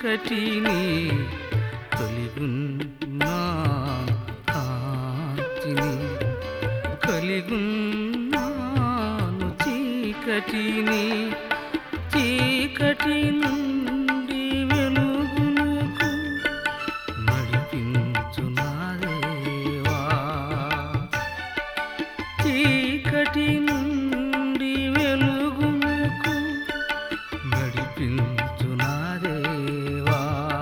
చీకటిని తొలిగున్నా కాంతిని కలిగున్నాను చీకటిని చీకటి నుండి వెలుగునకు నడిపించు నా దేవా చీకటి నుండి వెలుగునకు నడిపించు నా దేవా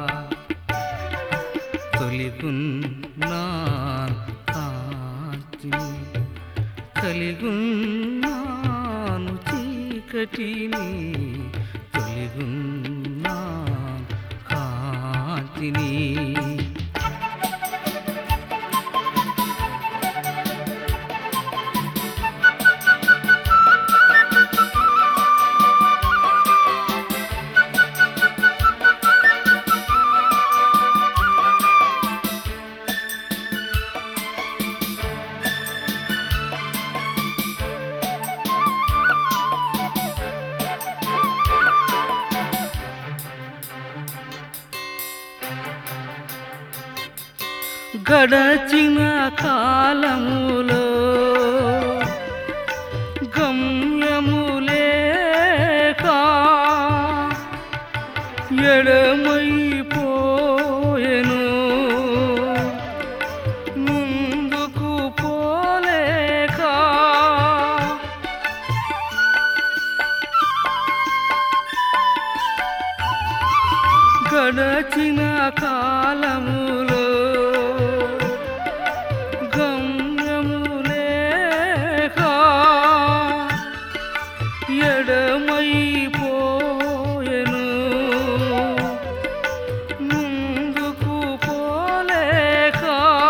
తొలిగున్నా కాంతిని కలిగున్నాను చీకటిని తొలిగున్నా కాంతిని గడచిన కాలములో గమ్యములేక ఎడమైపోయెను ముందుకు పోలేక గడచిన కాలములో గమ్యములేక ఎడమైపోయెను ముందుకు పోలేక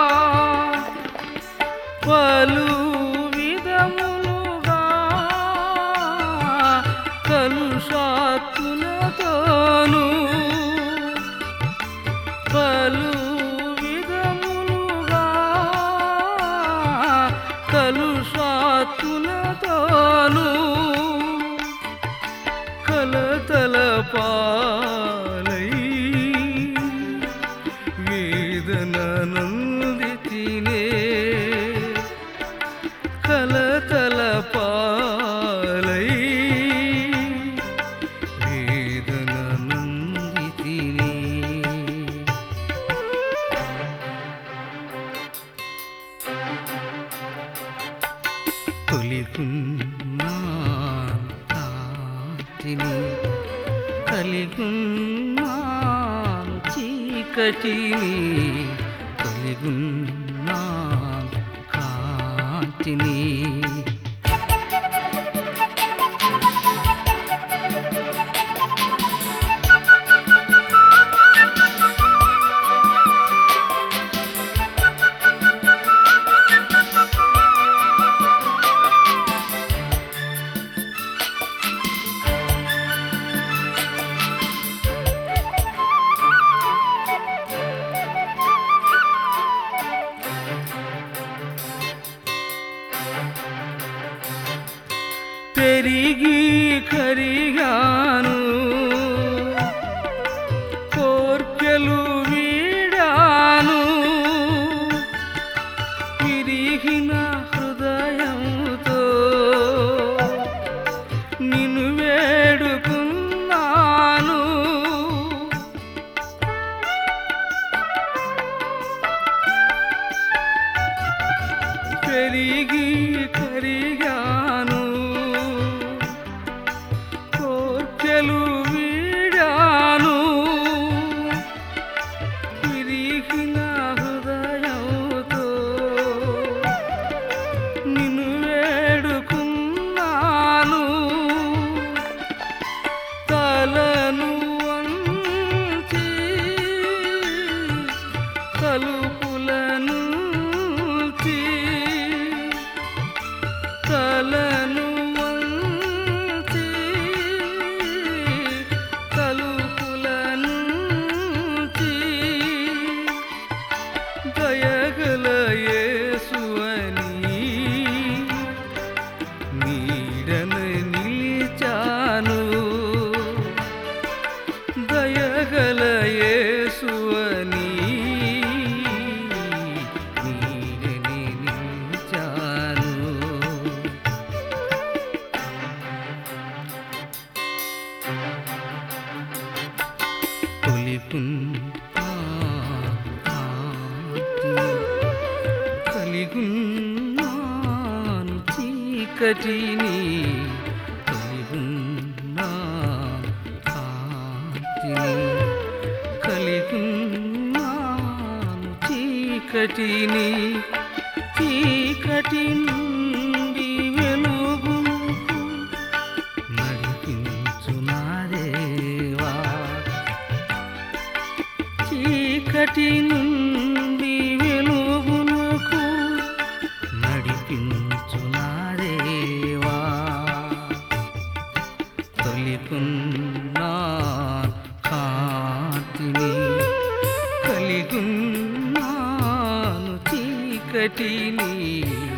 పలు విధములుగా కలుషాత్తులతోను పలు విధములుగా కలుషాత్తులతోను కలతల పాలై వేదన నంది తినే కలతల పాలై వేదన నంది తినే తొలిగున్నా కాంతిని కలిగున్నాను చీకటిని కలిగున్నా కాంతిని పెరిగి కరిగాను కోర్కెలు వీడాను విరిగిన హృదయంతో నిన్ను వేడుకున్నాను పెరిగి కరిగాను కోర్కెలు చీకటిని కలిగున్నా కాంతిని కలిగున్నాను చీకటిని చీకటి నుండి వెలుగుకు నడిపించు నా దేవా చీకటి నుండి వెలుగునకు నడిపించు నా దేవా తొలికున్నా కాంతిని కలిగున్నాను చీకటిని